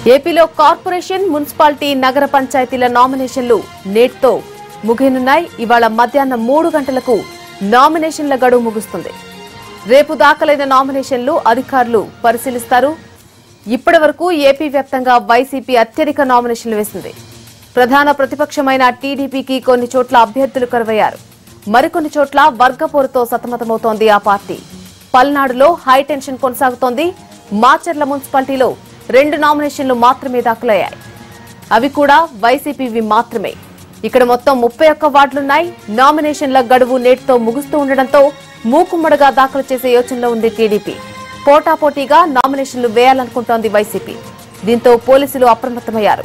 ఏపీలో corporation municipality నగర పంచాయతీల నామినేషన్లు నేటితో ముగియనున్నాయి ఇవాళ మధ్యాహ్నం మూడు గంటలకు నామినేషన్ల గడువు ముగుస్తుంది రేపు దాఖలైన నామినేషన్లు అధికారులు పరిశీలిస్తారు ఇప్పటి వరకు ఏపీ వ్యాప్తంగా వైసీపీ అత్యధిక నామినేషన్లు వేసింది ప్రధాన ప్రతిపక్షమైన టీడీపీకి కొన్ని చోట్ల అభ్యర్థులు కరువయ్యారు మరికొన్ని చోట్ల వర్గపోరుతో సతమతమవుతోంది ఆ పార్టీ పల్నాడులో హై టెన్షన్ కొనసాగుతోంది మాచర్ల మున్సిపాలిటీలో రెండు నామినేషన్లు మాత్రమే దాఖలయ్యాయి అవి కూడా వైసీపీవి మాత్రమే ఇక్కడ మొత్తం ముప్పై ఒక్క వార్డులున్నాయి నామినేషన్ల గడువు నేటితో ముగుస్తూ ఉండడంతో మూకుమ్మడిగా దాఖలు చేసే యోచనలో ఉంది టీడీపీ పోటాపోటీగా నామినేషన్లు వేయాలనుకుంటోంది వైసీపీ దీంతో పోలీసులు అప్రమత్తమయ్యారు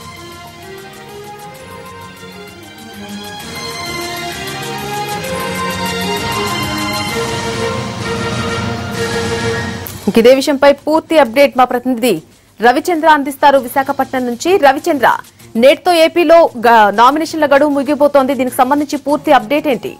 ఇంక ఇదే విషయంపై పూర్తి అప్డేట్ మా ప్రతినిధి రవిచంద్ర అందిస్తారు విశాఖపట్నం నుంచి రవిచంద్ర నేటితో ఏపీలో గ- నామినేషన్ల గడువు ముగిపోతోంది దీనికి సంబంధించి పూర్తి అప్డేట్ ఏంటి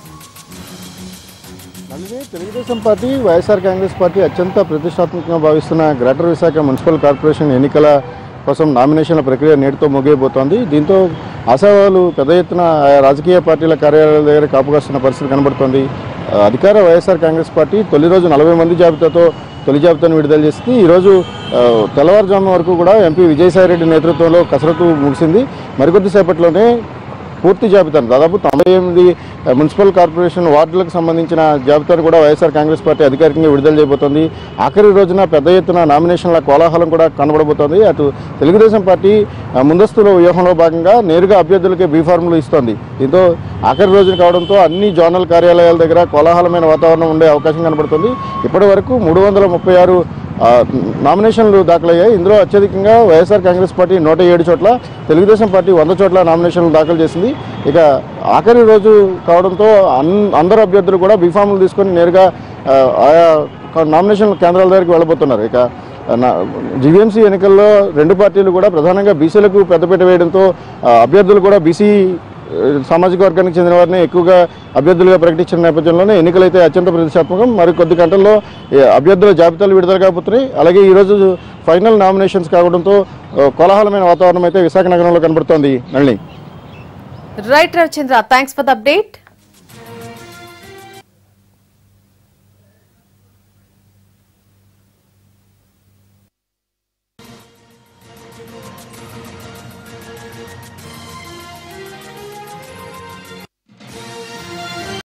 Nalini Telugu Desam party YSR Congress party అత్యంత ప్రతిష్టాత్మకంగా భావిస్తున్న గ్రేటర్ విశాఖ మున్సిపల్ కార్పొరేషన్ ఎన్నికల కోసం నామినేషన్ల ప్రక్రియ నేటితో ముగియబోతోంది దీంతో ఆశావాలు పెద్ద ఎత్తున ఆయా రాజకీయ పార్టీల కార్యాలయాల దగ్గర కాపుకాస్తున్న పరిస్థితి కనబడుతోంది ఆ, అధికార వైఎస్ఆర్ కాంగ్రెస్ పార్టీ తొలి రోజు నలభై మంది జాబితాతో తొలి జాబితాను విడుదల చేసింది ఈరోజు ఆ, తెల్లవారుజాము వరకు కూడా ఎంపీ విజయసాయిరెడ్డి నేతృత్వంలో కసరత్తు ముగిసింది మరికొద్దిసేపట్లోనే పూర్తి జాబితాను దాదాపు తొంభై ఎనిమిది మున్సిపల్ కార్పొరేషన్ వార్డులకు సంబంధించిన జాబితాను కూడా వైఎస్ఆర్ కాంగ్రెస్ పార్టీ అధికారికంగా విడుదల చేయబోతోంది ఆఖరి రోజున పెద్ద ఎత్తున నామినేషన్ల కోలాహలం కూడా కనబడబోతోంది అటు తెలుగుదేశం పార్టీ ఆ, ముందస్తులో వ్యూహంలో భాగంగా నేరుగా అభ్యర్థులకే బీ ఫార్ములు ఇస్తోంది దీంతో ఆఖరి రోజున కావడంతో అన్ని జోనల్ కార్యాలయాల దగ్గర కోలాహలమైన వాతావరణం ఉండే అవకాశం కనబడుతుంది ఇప్పటి వరకు మూడు వందల ముప్పై ఆరు ఆ, నామినేషన్లు దాఖలయ్యాయి ఇందులో అత్యధికంగా వైఎస్ఆర్ కాంగ్రెస్ పార్టీ నూట ఏడు చోట్ల తెలుగుదేశం పార్టీ వంద చోట్ల నామినేషన్లు దాఖలు చేసింది ఇక ఆఖరి రోజు కావడంతో అన్ అందరు అభ్యర్థులు కూడా బీఫామ్లు తీసుకొని నేరుగా ఆ, ఆయా క- నామినేషన్ కేంద్రాల దగ్గరికి వెళ్ళబోతున్నారు ఇక జీవీఎంసీ ఎన్నికల్లో రెండు పార్టీలు కూడా ప్రధానంగా బీసీలకు పెద్దపీట వేయడంతో ఆ, అభ్యర్థులు కూడా బీసీ సామాజిక వర్గానికి చెందిన వారిని ఎక్కువగా అభ్యర్థులుగా ప్రకటించిన నేపథ్యంలోనే ఎన్నికలైతే అత్యంత ప్రతిష్టాత్మకం మరి కొద్ది గంటల్లో ఈ అభ్యర్థుల జాబితాలు విడుదల కాబోతున్నాయి అలాగే ఈరోజు ఫైనల్ నామినేషన్స్ కావడంతో ఆ, కోలాహలమైన వాతావరణం అయితే విశాఖ నగరంలో కనబడుతోంది Nalini right Ravichandra thanks for the update